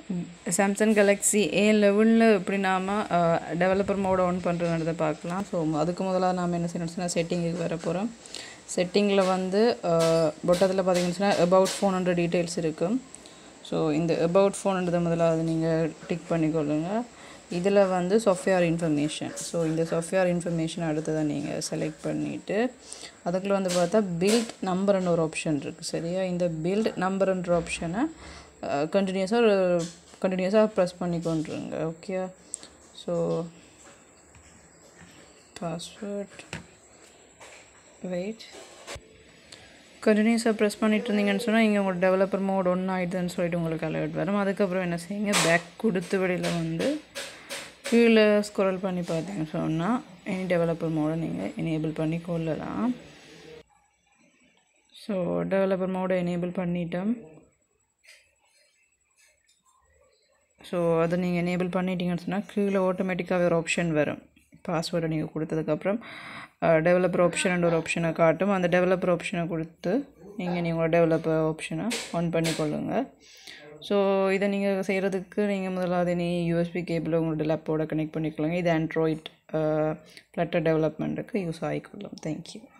Samsung Galaxy A லெவலில் எப்படி நாம் டெவலப்பர் மோட ஆன் பண்ணுறதுன்றதை பார்க்கலாம் ஸோ அதுக்கு முதலாக நாம் என்ன செய்யணும்னு சொன்னால் செட்டிங்குக்கு வர போகிறோம் செட்டிங்கில் வந்து பொட்டத்தில் பார்த்தீங்கன்னு சொன்னால் அபவுட் ஃபோனுன்ற டீட்டெயில்ஸ் இருக்கும் ஸோ இந்த அபவுட் ஃபோனுன்றதை முதலாவது நீங்கள் டிக் பண்ணிக்கொள்ளுங்க இதில் வந்து சாஃப்ட்வேர் இன்ஃபர்மேஷன் ஸோ இந்த சாஃப்ட்வேர் இன்ஃபர்மேஷன் அடுத்ததான் நீங்கள் செலக்ட் பண்ணிவிட்டு அதுக்குள்ளே வந்து பார்த்தா பில்ட் நம்பர்னு ஒரு ஆப்ஷன் இருக்குது சரியா இந்த பில்ட் நம்பர்ன்ற ஆப்ஷனை கண்டினியூஸாக ஒரு கண்டினியூஸாக ப்ரெஸ் பண்ணி கொண்டுருங்க ஓகே ஸோ பாஸ்வேர்ட் வெயிட் கண்டினியூஸாக ப்ரெஸ் பண்ணிட்டு இருந்தீங்கன்னு சொன்னால் இங்கே உங்களோட டெவலப்பர் மோட் ஒன்று ஆகிடுதுன்னு சொல்லிட்டு உங்களுக்கு அலர்ட் வரும் அதுக்கப்புறம் என்ன செய்யுங்க பேக் கொடுத்து வெளியில் வந்து கீழே ஸ்க்ரோல் பண்ணி பார்த்தீங்கன்னு சொன்னால் எனி டெவலப்பர் மோடை நீங்கள் எனேபிள் பண்ணி கொள்ளலாம் ஸோ டெவலப்பர் மோடை எனேபிள் பண்ணிட்டோம் ஸோ அதை நீங்கள் எனேபிள் பண்ணிட்டீங்கன்னு சொன்னால் கீழே ஆட்டோமேட்டிக்காகவே ஒரு ஆப்ஷன் வரும் பாஸ்வேர்டை நீங்கள் கொடுத்ததுக்கப்புறம் டெவலப்பர் ஆப்ஷன் ஒரு ஆப்ஷனை காட்டும் அந்த டெவலப்பர் ஆப்ஷனை கொடுத்து நீங்கள் நீங்களோட டெவலப்பர் ஆப்ஷனை ஆன் பண்ணிக்கொள்ளுங்க ஸோ இதை நீங்கள் செய்கிறதுக்கு நீங்கள் முதலாவது நீ யூஎஸ்பி கேபிள் உங்களோட லேப்போட கனெக்ட் பண்ணிக்கொள்ளுங்க இது ஆண்ட்ராய்ட் ஃப்ளட்டர் டெவலப்மெண்ட்டுக்கு யூஸ் ஆகிக்கொள்ளும் தேங்க்யூ